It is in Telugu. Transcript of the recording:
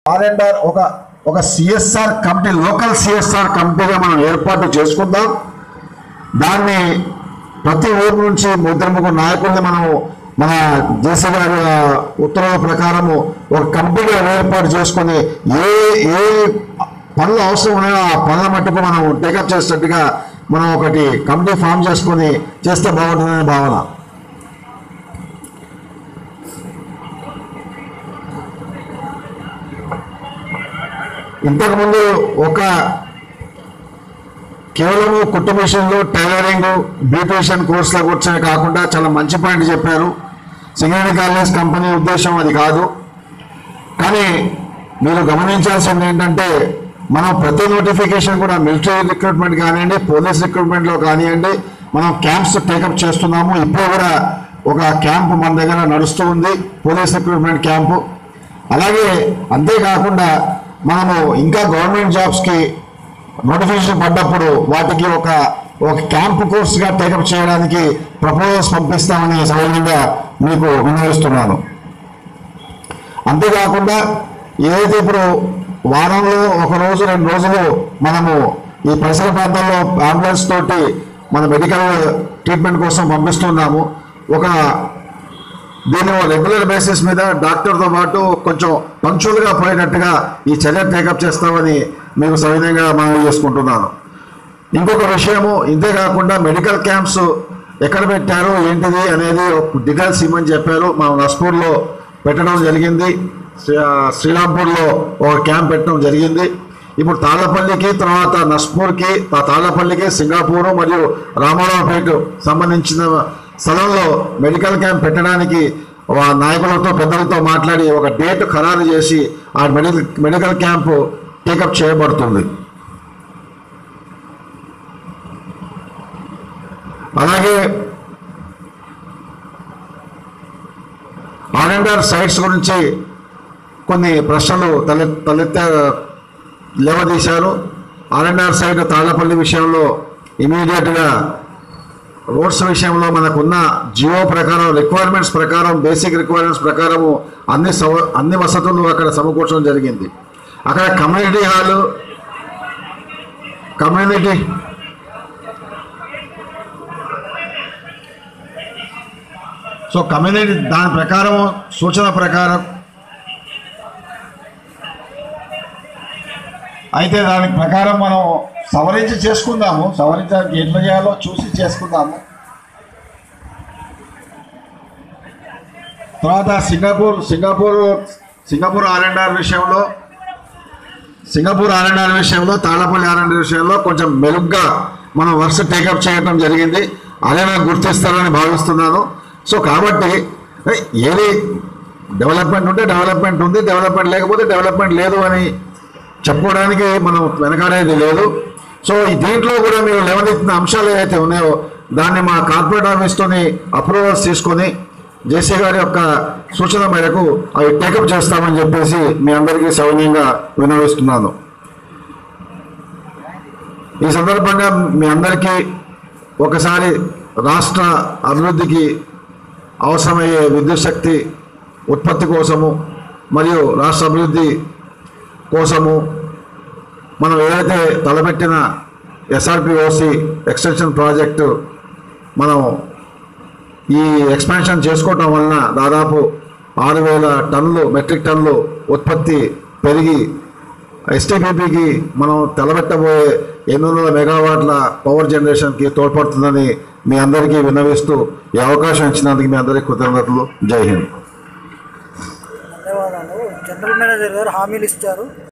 ఆర్ అండ్ ఆర్ ఒక ఒక సిఎస్ఆర్ కమిటీ లోకల్ సిఎస్ఆర్ కమిటీగా మనం ఏర్పాటు చేసుకుందాం దాన్ని ప్రతి ఊరు నుంచి ముగ్గురు ముగ్గురు నాయకుల్ని మనము మన జేసీ గారి ఆ, ఉత్తర్వుల ప్రకారము ఒక కమిటీగా ఏర్పాటు చేసుకొని ఏ ఏ పనులు అవసరం ఉన్నాయో ఆ పనుల మట్టుకు మనం టేకప్ చేసేటట్టుగా మనం ఒకటి కమిటీ ఫామ్ చేసుకొని చేస్తే బాగుంటుందనే భావన ఇంతకుముందు ఒక కేవలము కుట్టు మిషన్లు టైలరింగ్ బ్యూటిషియన్ కోర్సుల కూర్చొని కాకుండా చాలా మంచి పాయింట్ చెప్పారు సింగరేణి కాలేజ్ కంపెనీ ఉద్దేశం అది కాదు కానీ మీరు గమనించాల్సింది ఏంటంటే మనం ప్రతి నోటిఫికేషన్ కూడా మిలిటరీ రిక్రూట్మెంట్ కానివ్వండి పోలీస్ రిక్రూట్మెంట్లో కానివ్వండి మనం క్యాంప్స్ టేకప్ చేస్తున్నాము ఇప్పుడు కూడా ఒక క్యాంప్ మన దగ్గర నడుస్తూ ఉంది పోలీస్ రిక్రూట్మెంట్ క్యాంపు అలాగే అంతేకాకుండా మనము ఇంకా గవర్నమెంట్ జాబ్స్కి నోటిఫికేషన్ పడ్డప్పుడు వాటికి ఒక ఒక క్యాంప్ కోర్సుగా టేకప్ చేయడానికి ప్రపోజల్స్ పంపిస్తామని సౌజన్యంగా మీకు వినియోగిస్తున్నాను అంతేకాకుండా ఏదైతే ఇప్పుడు వారంలో ఒక రోజు రెండు రోజులు మనము ఈ పరిసర ప్రాంతాల్లో అంబులెన్స్ తోటి మన మెడికల్ ట్రీట్మెంట్ కోసం పంపిస్తున్నాము ఒక దీన్ని రెగ్యులర్ బేసిస్ మీద డాక్టర్తో పాటు కొంచెం పంక్చువల్గా పోయేటట్టుగా ఈ చర్య టేకప్ చేస్తామని మీకు సవినయంగా మనం చేసుకుంటున్నాను ఇంకొక విషయము ఇంతే కాకుండా మెడికల్ క్యాంప్స్ ఎక్కడ పెట్టారు ఏంటిది అనేది ఒక డీటెయిల్స్ ఇవ్వమని చెప్పారు మా నస్పూర్లో పెట్టడం జరిగింది శ్రీ- శ్రీరాంపూర్లో ఒక క్యాంప్ పెట్టడం జరిగింది ఇప్పుడు తాళ్ళపల్లికి తర్వాత నస్పూర్కి ఆ తాళ్ళపల్లికి సింగపూర్ మరియు రామారావుపేట సంబంధించిన స్థలంలో మెడికల్ క్యాంప్ పెట్టడానికి వా- నాయకులతో పెద్దలతో మాట్లాడి ఒక డేట్ ఖరారు చేసి ఆ మెడికల్ మెడికల్ క్యాంపు టేకప్ చేయబడుతుంది అలాగే ఆర్ అండ్ ఆర్ సైట్స్ గురించి కొన్ని ప్రశ్నలు తలె తలెత్తే లేవదీశారు R and R site Tallapalli విషయంలో ఇమీడియట్గా రోడ్స్ విషయంలో మనకున్న జియో ప్రకారం రిక్వైర్మెంట్స్ ప్రకారం బేసిక్ రిక్వైర్మెంట్స్ ప్రకారము అన్ని సవ అన్ని వసతులు అక్కడ సమకూర్చడం జరిగింది అక్కడ community hall community so community దాని ప్రకారం సూచన ప్రకారం అయితే దాని ప్రకారం మనం సవరించి చేసుకుందాము సవరించడానికి ఎట్లా చేయాలో చూసి చేసుకుందాము తర్వాత Singapore Singapore Singapore R and R విషయంలో సింగపూర్ ఆర్ అండ్ ఆర్ విషయంలో తాళపల్లి ఆర్ అండ్ ఆర్ విషయంలో కొంచెం మెరుగ్గా మనం వర్క్స్ టేకప్ చేయడం జరిగింది అదే నాకు గుర్తిస్తారని భావిస్తున్నాను సో కాబట్టి ఏ, ఏది డెవలప్మెంట్ ఉంటే డెవలప్మెంట్ ఉంది డెవలప్మెంట్ లేకపోతే డెవలప్మెంట్ లేదు అని చెప్పుకోవడానికి మనం వెనకాడేది లేదు సో ఈ దీంట్లో కూడా మీరు లేవనెత్తిన అంశాలు ఏవైతే ఉన్నాయో దాన్ని మా కార్పొరేట్ ఆఫీస్తోని అప్రూవల్స్ తీసుకొని జేసీ గారి యొక్క సూచన మేరకు అవి టేకప్ చేస్తామని చెప్పేసి మీ అందరికీ సౌన్యంగా వినవిస్తున్నాను ఈ సందర్భంగా మీ అందరికీ ఒకసారి రాష్ట్ర అభివృద్ధికి అవసరమయ్యే విద్యుత్ శక్తి ఉత్పత్తి కోసము మరియు రాష్ట్ర అభివృద్ధి కోసము మనం ఏదైతే తలపెట్టిన ఎస్ఆర్పిఓసి ఎక్స్టెన్షన్ ప్రాజెక్టు మనం ఈ ఎక్స్పాన్షన్ చేసుకోవటం వలన దాదాపు ఆరు వేల టన్నులు మెట్రిక్ టన్నులు ఉత్పత్తి పెరిగి ఎస్టీపీపీకి మనం తలబెట్టబోయే ఎనిమిది వందల మెగావాట్ల పవర్ జనరేషన్కి తోడ్పడుతుందని మీ అందరికీ విన్నవిస్తూ ఈ అవకాశం ఇచ్చినందుకు మీ అందరికీ కృతజ్ఞతలు జై హింద్ ధన్యవాదాలు జనరల్ మేనేజర్ గారు హామీలు ఇచ్చారు